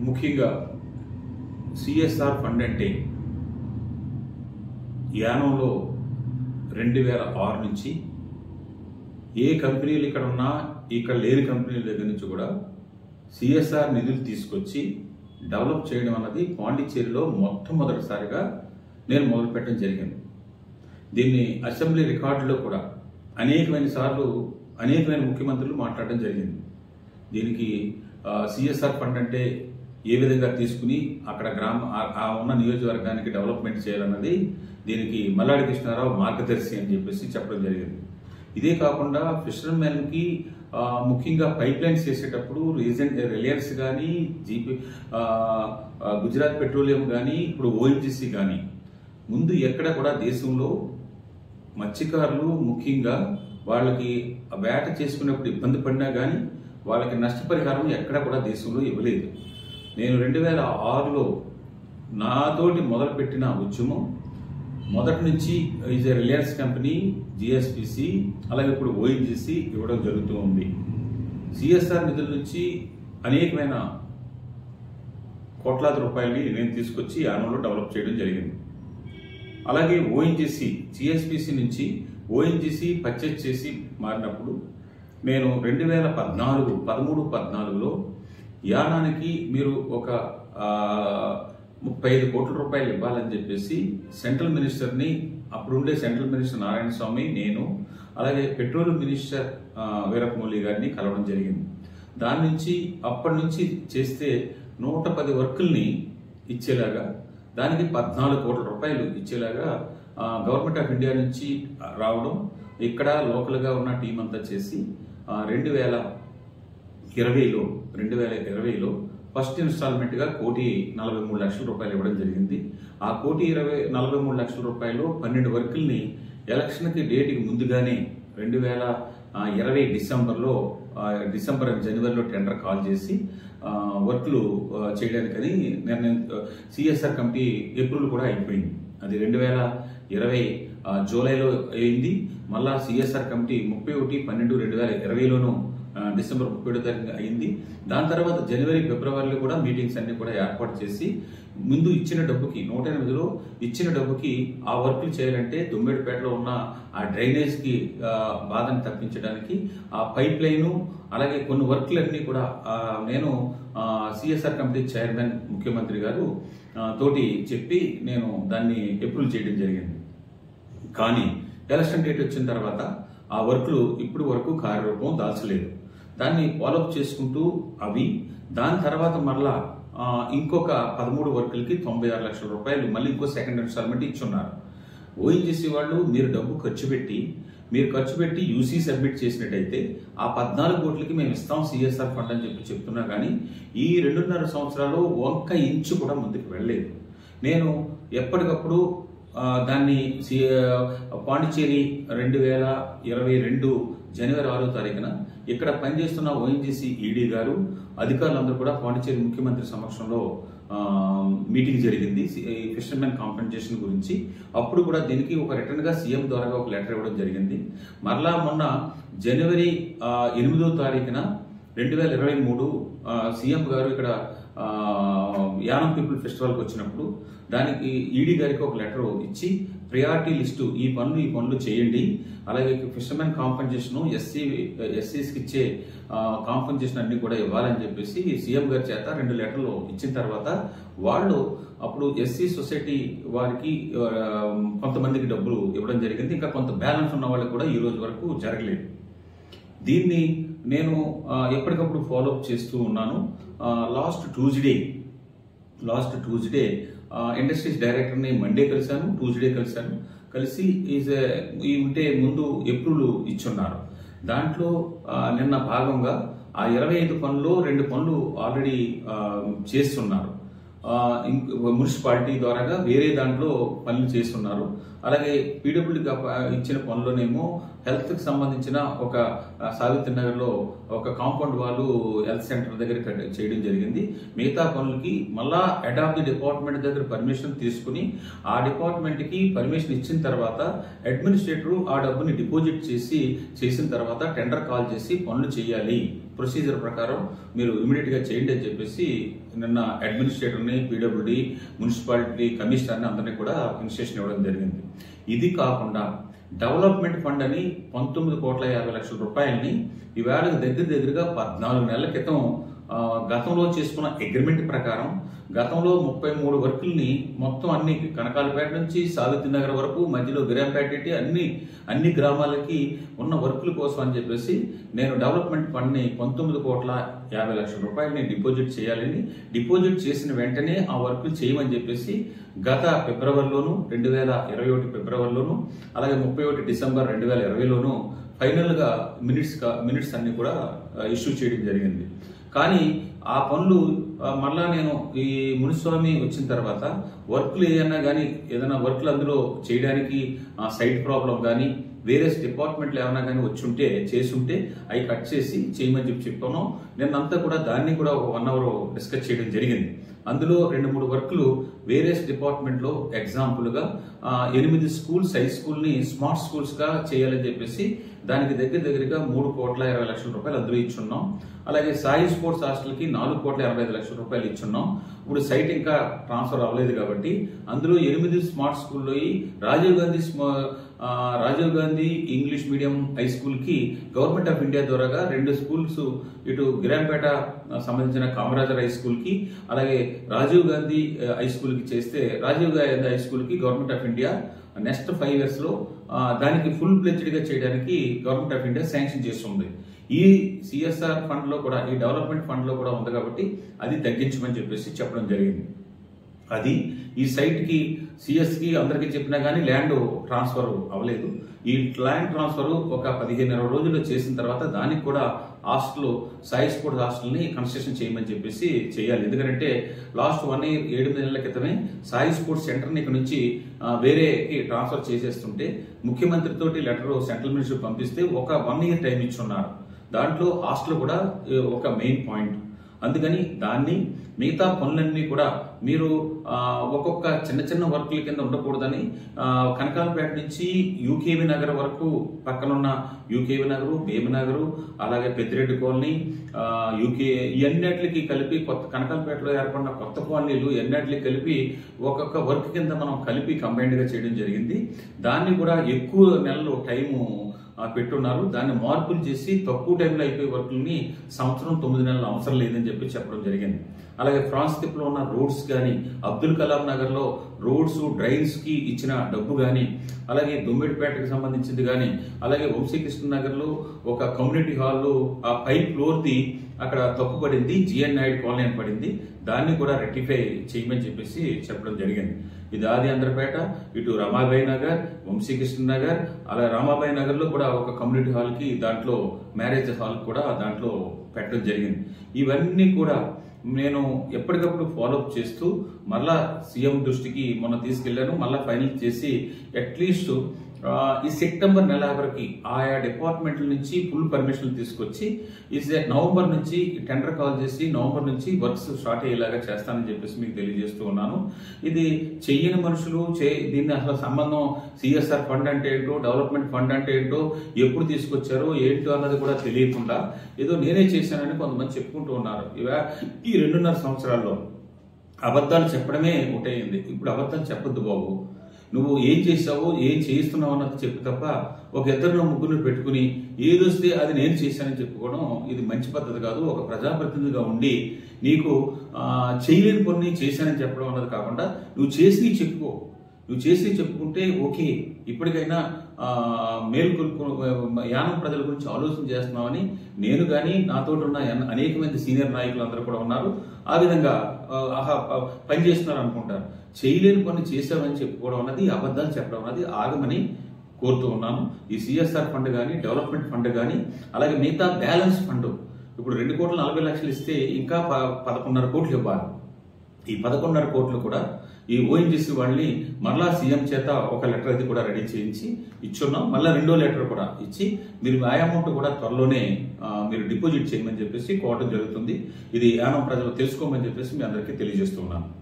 ముఖ్యంగా CSR fund అంటే యానంలో రెండు వేల ఆరు నుంచి ఏ కంపెనీలు ఇక్కడ ఉన్నా ఇక్కడ లేని కంపెనీల దగ్గర నుంచి కూడా సిఎస్ఆర్ నిధులు తీసుకొచ్చి డెవలప్ చేయడం అన్నది పాండిచ్చేరిలో మొట్టమొదటిసారిగా నేను మొదలుపెట్టడం జరిగింది దీన్ని అసెంబ్లీ రికార్డులో కూడా అనేకమైన సార్లు అనేకమైన ముఖ్యమంత్రులు మాట్లాడడం జరిగింది దీనికి సిఎస్ఆర్ ఫండ్ అంటే ఏ విధంగా తీసుకుని అక్కడ గ్రామ ఆ- ఆ ఉన్న నియోజకవర్గానికి డెవలప్మెంట్ చేయాలన్నది దీనికి మల్లాడి కృష్ణారావు మార్గదర్శి అని చెప్పేసి చెప్పడం జరిగింది ఇదే కాకుండా ఫిషర్మెన్కి ఆ, ముఖ్యంగా పైప్ లైన్స్ చేసేటప్పుడు రీజెంట్ రిలయన్స్ కానీ జీపీ ఆ, ఆ, గుజరాత్ పెట్రోలియం కానీ ఇప్పుడు ఓఎన్జీసీ కానీ ముందు ఎక్కడ కూడా దేశంలో మత్స్యకారులు ముఖ్యంగా వాళ్ళకి వేట చేసుకున్నప్పుడు ఇబ్బంది పడినా కానీ వాళ్ళకి నష్టపరిహారం ఎక్కడ కూడా దేశంలో ఇవ్వలేదు నేను రెండు వేల ఆరులో నాతోటి మొదలుపెట్టిన ఉద్యమం మొదటి నుంచి ఈజ్ రిలయన్స్ కంపెనీ జిఎస్పిసి అలాగే ఇప్పుడు ఓఎన్జిసి ఇవ్వడం జరుగుతూ ఉంది సిఎస్ఆర్ నిధుల నుంచి అనేకమైన కోట్లాది రూపాయలని నేను తీసుకొచ్చి యానంలో డెవలప్ చేయడం జరిగింది అలాగే ఓఎన్జిసి జిఎస్పిసి నుంచి ఓఎన్జిసి పర్చేజ్ చేసి మారినప్పుడు నేను రెండు వేల పద్నాలుగు పదమూడు పద్నాలుగులో యానానికి మీరు ఒక ఆ, ముప్పై ఐదు కోట్ల రూపాయలు ఇవ్వాలని చెప్పేసి సెంట్రల్ మినిస్టర్ని అప్పుడుండే సెంట్రల్ మినిస్టర్ నారాయణ స్వామి నేను అలాగే పెట్రోలియం మినిస్టర్ ఆ, వీరప్పమొయ్లి గారిని కలవడం జరిగింది దాని నుంచి అప్పటి నుంచి చేస్తే నూట పది వర్కుల్ని ఇచ్చేలాగా దానికి పద్నాలుగు కోట్ల రూపాయలు ఇచ్చేలాగా ఆ, గవర్నమెంట్ ఆఫ్ ఇండియా నుంచి రావడం ఇక్కడ లోకల్గా ఉన్న టీం అంతా చేసి ఆ, రెండు వేల ఇరవైలో రెండు వేల ఇరవైలో ఫస్ట్ ఇన్స్టాల్మెంట్గా కోటి నలభై మూడు లక్షల రూపాయలు ఇవ్వడం జరిగింది ఆ కోటి ఇరవై నలభై మూడు లక్షల రూపాయలు పన్నెండు వర్కుల్ని ఎలక్షన్కి డేట్కి ముందుగానే రెండు వేల ఆ, ఇరవై డిసెంబర్లో ఆ, డిసెంబర్ జనవరిలో టెండర్ కాల్ చేసి ఆ, వర్క్లు ఆ, చేయడానికని నిర్ణయం సిఎస్ఆర్ కమిటీ ఏప్రిల్ కూడా అయిపోయింది అది రెండు వేల ఇరవై ఆ, జూలైలో అయింది మళ్ళా సిఎస్ఆర్ కమిటీ ముప్పై ఒకటి పన్నెండు రెండు వేల ఇరవైలోనూ ఆ, డిసెంబర్ ముప్పై ఏడో తారీఖు అయింది దాని తర్వాత జనవరి ఫిబ్రవరిలో కూడా మీటింగ్స్ అన్ని కూడా ఏర్పాటు చేసి ముందు ఇచ్చిన డబ్బుకి నూట ఎనిమిదిలో ఇచ్చిన డబ్బుకి ఆ వర్కులు చేయాలంటే దుమ్మేడుపేటలో ఉన్న ఆ డ్రైనేజ్కి ఆ, బాధను తప్పించడానికి ఆ పైప్ లైను అలాగే కొన్ని వర్క్లన్నీ కూడా ఆ, నేను సిఎస్ఆర్ కమిటీ చైర్మన్ ముఖ్యమంత్రి గారు ఆ, తోటి చెప్పి నేను దాన్ని అప్రూవ్ చేయడం జరిగింది కానీ ఎలక్షన్ డేట్ వచ్చిన తర్వాత ఆ వర్క్లు ఇప్పుడు వరకు కార్యరూపం దాల్చలేదు దాన్ని ఫాలోఅప్ చేసుకుంటూ అవి దాని తర్వాత మరలా ఆ, ఇంకొక పదమూడు వర్కులకి తొంభై ఆరు లక్షల రూపాయలు మళ్ళీ ఇంకో సెకండ్ ఇన్స్టాల్మెంట్ ఇచ్చున్నారు ఓఎన్జీసీ వాళ్ళు మీరు డబ్బు ఖర్చు పెట్టి మీరు ఖర్చు పెట్టి యూసీ సబ్మిట్ చేసినట్టయితే ఆ పద్నాలుగు కోట్లకి మేము ఇస్తాం సిఎస్ఆర్ ఫండ్ అని చెప్పి చెప్తున్నా కానీ ఈ రెండున్నర సంవత్సరాలు ఒక్క ఇంచు కూడా ముందుకు వెళ్ళలేదు నేను ఎప్పటికప్పుడు ఆ, దాన్ని సి పాండిచేరి రెండు వేల ఇరవై రెండు జనవరి ఆరో తారీఖున ఇక్కడ పనిచేస్తున్న ఓఎన్జీసీ ఈడీ గారు అధికారులందరూ కూడా పాండిచేరి ముఖ్యమంత్రి సమక్షంలో ఆ, మీటింగ్ జరిగింది సి- ఈ ఫిషర్మెన్ కాంపెన్సేషన్ గురించి అప్పుడు కూడా దీనికి ఒక రిటర్న్ గా సీఎం ద్వారా ఒక లెటర్ ఇవ్వడం జరిగింది మరలా మొన్న జనవరి ఆ, ఎనిమిదో తారీఖున రెండు వేల ఇరవై మూడు సీఎం గారు ఇక్కడ ఆ, యానం పీపుల్ ఫెస్టివల్కి వచ్చినప్పుడు దానికి ఈడీ గారికి ఒక లెటర్ ఇచ్చి ప్రియారిటీ లిస్టు ఈ పనులు ఈ పనులు చేయండి అలాగే ఫిషర్మెన్ కాంపెన్సేషన్ ఎస్సీ ఎస్సీస్కి ఇచ్చే కాంపెన్సేషన్ అన్ని కూడా ఇవ్వాలని చెప్పేసి సీఎం గారి చేత రెండు లెటర్లు ఇచ్చిన తర్వాత వాళ్ళు అప్పుడు ఎస్సీ సొసైటీ వారికి ఆ, కొంతమందికి డబ్బులు ఇవ్వడం జరిగింది ఇంకా కొంత బ్యాలెన్స్ ఉన్న వాళ్ళకి కూడా ఈ రోజు వరకు జరగలేదు దీన్ని నేను ఆ, ఎప్పటికప్పుడు ఫాలోఅప్ చేస్తూ ఉన్నాను last Tuesday last Tuesday industries డైరెక్టర్ని మండే కలిశాను ట్యూస్డే కలిశాను కలిసి ఈజ్ ఈ ఉంటే ముందు ఎప్రూవల్ ఇచ్చున్నారు దాంట్లో ఆ, నిన్న భాగంగా ఆ ఇరవై ఐదు పనులు రెండు పనులు ఆల్రెడీ చేస్తున్నారు ఆ, ఇంక- మున్సిపాలిటీ ద్వారాగా వేరే దాంట్లో పనులు చేస్తున్నారు అలాగే పీడబ్ల్యూడి ఇచ్చిన పనుల్లోనేమో హెల్త్ కి సంబంధించిన ఒక ఆ, సావిత్రి నగర్ లో ఒక కాంపౌండ్ వాళ్ళు హెల్త్ సెంటర్ దగ్గర కట్- చేయడం జరిగింది మిగతా పనులకి మళ్ళా హెడ్ ఆఫ్ ది డిపార్ట్మెంట్ దగ్గర పర్మిషన్ తీసుకుని ఆ డిపార్ట్మెంట్ కి పర్మిషన్ ఇచ్చిన తర్వాత అడ్మినిస్ట్రేటర్ ఆ డబ్బుని డిపాజిట్ చేసి చేసిన తర్వాత టెండర్ కాల్ చేసి పనులు చేయాలి ప్రొసీజర్ ప్రకారం మీరు ఇమీడియట్గా చేయండి అని చెప్పేసి నిన్న అడ్మినిస్ట్రేటర్ని పీడబ్ల్యూడి మున్సిపాలిటీ కమిషనర్ని అందరినీ కూడా ఇన్స్ట్రక్షన్ ఇవ్వడం జరిగింది ఇది కాకుండా డెవలప్మెంట్ ఫండ్ అని పంతొమ్మిది కోట్ల యాభై లక్షల రూపాయలని ఈవేళ దగ్గర దగ్గరగా పద్నాలుగు నెలల క్రితం ఆ, గతంలో చేసుకున్న అగ్రిమెంట్ ప్రకారం గతంలో ముప్పై మూడు వర్కుల్ని మొత్తం అన్ని కనకాలపేట నుంచి సావిత్రి నగర్ వరకు మధ్యలో గిరాంపేట ఏంటి అన్ని అన్ని గ్రామాలకి ఉన్న వర్కుల కోసం అని చెప్పేసి నేను డెవలప్మెంట్ ఫండ్ని పంతొమ్మిది కోట్ల యాభై లక్షల రూపాయలని డిపాజిట్ చేయాలని డిపాజిట్ చేసిన వెంటనే ఆ వర్కులు చేయమని చెప్పేసి గత ఫిబ్రవరిలోను రెండు వేల ఇరవై ఒకటి ఫిబ్రవరిలోను అలాగే ముప్పై ఒకటి డిసెంబర్ రెండు వేల ఇరవైలోను ఫైనల్గా మినిట్స్ కా- మినిట్స్ అన్ని కూడా ఇష్యూ చేయడం జరిగింది కానీ ఆ పనులు ఆ, మళ్ళా నేను ఈ మునిస్వామి వచ్చిన తర్వాత వర్క్లు ఏదైనా కానీ ఏదైనా వర్క్లు అందులో చేయడానికి ఆ సైట్ ప్రాబ్లం కానీ వేరే డిపార్ట్మెంట్లు ఏమైనా కానీ వచ్చి ఉంటే చేసి ఉంటే అవి కట్ చేసి చేయమని చెప్పి చెప్పాను నేను అంతా కూడా దాన్ని కూడా ఒక వన్ అవర్ డిస్కస్ చేయడం జరిగింది అందులో రెండు మూడు వర్క్లు వేరియస్ డిపార్ట్మెంట్లో ఎగ్జాంపుల్గా ఆ, ఎనిమిది స్కూల్స్ హై స్కూల్ని స్మార్ట్ స్కూల్స్గా చేయాలని చెప్పేసి దానికి దగ్గర దగ్గరగా మూడు కోట్ల ఇరవై లక్షల రూపాయలు అందులో ఇచ్చున్నాం అలాగే సాయి స్పోర్ట్స్ హాస్టల్కి నాలుగు కోట్ల ఎనభై ఐదు లక్షల రూపాయలు ఇచ్చున్నాం ఇప్పుడు సైట్ ఇంకా ట్రాన్స్ఫర్ అవ్వలేదు కాబట్టి అందులో ఎనిమిది స్మార్ట్ స్కూల్లో రాజీవ్ గాంధీ స్మా- ఆ, Rajiv Gandhi English medium high స్కూల్కి గవర్నమెంట్ ఆఫ్ ఇండియా ద్వారాగా రెండు స్కూల్స్ ఇటు గిరాంపేట ఆ, సంబంధించిన కామరాజర్ హై స్కూల్కి అలాగే రాజీవ్ గాంధీ ఆ, హై స్కూల్కి చేస్తే రాజీవ్ గాంధీ హై స్కూల్కి government of India next five ఇయర్స్లో దానికి ఫుల్ గా చేయడానికి గవర్నమెంట్ ఆఫ్ ఇండియా శాంక్షన్ చేస్తుంది ఈ సిఎస్ఆర్ ఫండ్ లో కూడా ఈ డెవలప్మెంట్ ఫండ్ లో కూడా ఉంది కాబట్టి అది తగ్గించమని చెప్పేసి చెప్పడం జరిగింది అది ఈ సైట్ కి సిఎస్ కి అందరికీ చెప్పినా కానీ ల్యాండ్ ట్రాన్స్ఫర్ అవ్వలేదు ఈ ల్యాండ్ ట్రాన్స్ఫర్ ఒక పదిహేను ఇరవై రోజుల్లో చేసిన తర్వాత దానికి కూడా హాస్టల్ సాయి స్పోర్ట్స్ హాస్టల్ని కన్స్ట్రక్షన్ చేయమని చెప్పేసి చేయాలి ఎందుకంటే లాస్ట్ వన్ ఇయర్ ఏడు నెలల క్రితమే సాయి స్పోర్ట్స్ సెంటర్ని ఇక్కడ నుంచి ఆ, వేరేకి ట్రాన్స్ఫర్ చేసేస్తుంటే ముఖ్యమంత్రితోటి లెటర్ సెంట్రల్ మినిస్టర్ పంపిస్తే ఒక వన్ ఇయర్ టైం ఇచ్చున్నారు దాంట్లో హాస్టల్ కూడా ఏ, ఒక మెయిన్ పాయింట్ అందుకని దాన్ని మిగతా పనులన్నీ కూడా మీరు ఆ, ఒక్కొక్క చిన్న చిన్న వర్కుల కింద ఉండకూడదని ఆ, కనకాలపేట నుంచి యూకేవి నగర్ వరకు పక్కనున్న యూకేవి నగరు భీమనగరు అలాగే పెద్దిరెడ్డి కాలనీ ఆ, యూకే ఇవన్నిటికి కలిపి కొత్త కనకాలపేటలో ఏర్పడిన కొత్త కాలనీలు ఎన్నిటికి కలిపి ఒక్కొక్క వర్క్ కింద మనం కలిపి కంబైన్డ్ గా చేయడం జరిగింది దాన్ని కూడా ఎక్కువ నెలలు టైము ఆ, పెట్టున్నారు దాన్ని మార్పులు చేసి తక్కువ టైంలో అయిపోయే వర్కుల్ని సంవత్సరం తొమ్మిది నెలలు అవసరం లేదని చెప్పి చెప్పడం జరిగింది అలాగే ఫ్రాన్స్ తిప్పులో ఉన్న రోడ్స్ కానీ అబ్దుల్ కలాం నగర్ లో రోడ్స్ డ్రైన్స్ కి ఇచ్చిన డబ్బు కానీ అలాగే దుమ్మిడిపేటకి సంబంధించింది కానీ అలాగే వంశీకృష్ణ నగర్ లో ఒక కమ్యూనిటీ హాల్ ఆ పై ఫ్లోర్ ది అక్కడ తప్పు పడింది జిఎన్ నాయుడు కాలనీ అని పడింది దాన్ని కూడా రెక్టిఫై చేయమని చెప్పేసి చెప్పడం జరిగింది ఇది ఆది ఆంధ్రపేట ఇటు రమాబాయి నగర్ వంశీకృష్ణ నగర్ అలా రామాబాయి నగర్ లో కూడా ఒక కమ్యూనిటీ హాల్ కి దాంట్లో మ్యారేజ్ హాల్ కూడా దాంట్లో పెట్టడం జరిగింది ఇవన్నీ కూడా నేను ఎప్పటికప్పుడు ఫాలోఅప్ చేస్తూ మళ్ళా సీఎం దృష్టికి మొన్న తీసుకెళ్లాను మళ్ళా ఫైనల్ చేసి అట్లీస్ట్ ఆ, ఈ సెప్టెంబర్ నెల వరకు ఆయా డిపార్ట్మెంట్ల నుంచి ఫుల్ పర్మిషన్లు తీసుకొచ్చి ఈ సె- నవంబర్ నుంచి టెండర్ కాల్ చేసి నవంబర్ నుంచి వర్క్స్ స్టార్ట్ అయ్యేలాగా చేస్తానని చెప్పేసి మీకు తెలియజేస్తూ ఉన్నాను ఇది చెయ్యని మనుషులు చే దీన్ని అసలు సంబంధం సిఎస్ఆర్ ఫండ్ అంటే ఏంటో డెవలప్మెంట్ ఫండ్ అంటే ఏంటో ఎప్పుడు తీసుకొచ్చారో ఏంటో అన్నది కూడా తెలియకుండా ఏదో నేనే చేశానని కొంతమంది చెప్పుకుంటూ ఉన్నారు ఇవా ఈ రెండున్నర సంవత్సరాల్లో అబద్ధాలు చెప్పడమే ఒకటైంది ఇప్పుడు అబద్ధాలు చెప్పొద్దు బాబు నువ్వు ఏం చేసావో ఏం చేస్తున్నావు అన్నది చెప్పు తప్ప ఒక ఇద్దరు ముగ్గురు పెట్టుకుని ఏదొస్తే అది నేను చేశానని చెప్పుకోవడం ఇది మంచి పద్ధతి కాదు ఒక ప్రజాప్రతినిధిగా ఉండి నీకు ఆ, చేయలేని పని చేశానని చెప్పడం అన్నది కాకుండా నువ్వు చేసి చెప్పుకో నువ్వు చేసి చెప్పుకుంటే ఓకే ఇప్పటికైనా ఆ, మేల్కొల్పు యానం ప్రజల గురించి ఆలోచన చేస్తున్నామని నేను కానీ నాతో ఉన్న ఎన్- అనేక మంది సీనియర్ నాయకులు అందరూ కూడా ఉన్నారు ఆ విధంగా ఆ, ఆహా ప- పని చేస్తున్నారు అనుకుంటారు చేయలేని పని చేశామని చెప్పుకోవడం అన్నది అబద్ధాలు చెప్పడం అన్నది ఆగమని కోరుతూ ఉన్నాను ఈ సిఎస్ఆర్ ఫండ్ కానీ డెవలప్మెంట్ ఫండ్ కానీ అలాగే మిగతా బ్యాలెన్స్ ఫండ్ ఇప్పుడు రెండు కోట్ల నలభై లక్షలు ఇస్తే ఇంకా ప- పదకొండున్నర కోట్లు ఇవ్వాలి ఈ పదకొండున్నర కోట్లు కూడా ఈ ఓఎన్జిసి వాళ్ళని మరలా సీఎం చేత ఒక లెటర్ అది కూడా రెడీ చేయించి ఇచ్చున్నాం మళ్ళీ రెండో లెటర్ కూడా ఇచ్చి మీరు ఆ అమౌంట్ కూడా త్వరలోనే ఆ, మీరు డిపాజిట్ చేయమని చెప్పేసి కోవడం జరుగుతుంది ఇది యానం ప్రజలు తెలుసుకోమని చెప్పేసి మీ అందరికీ తెలియజేస్తున్నాను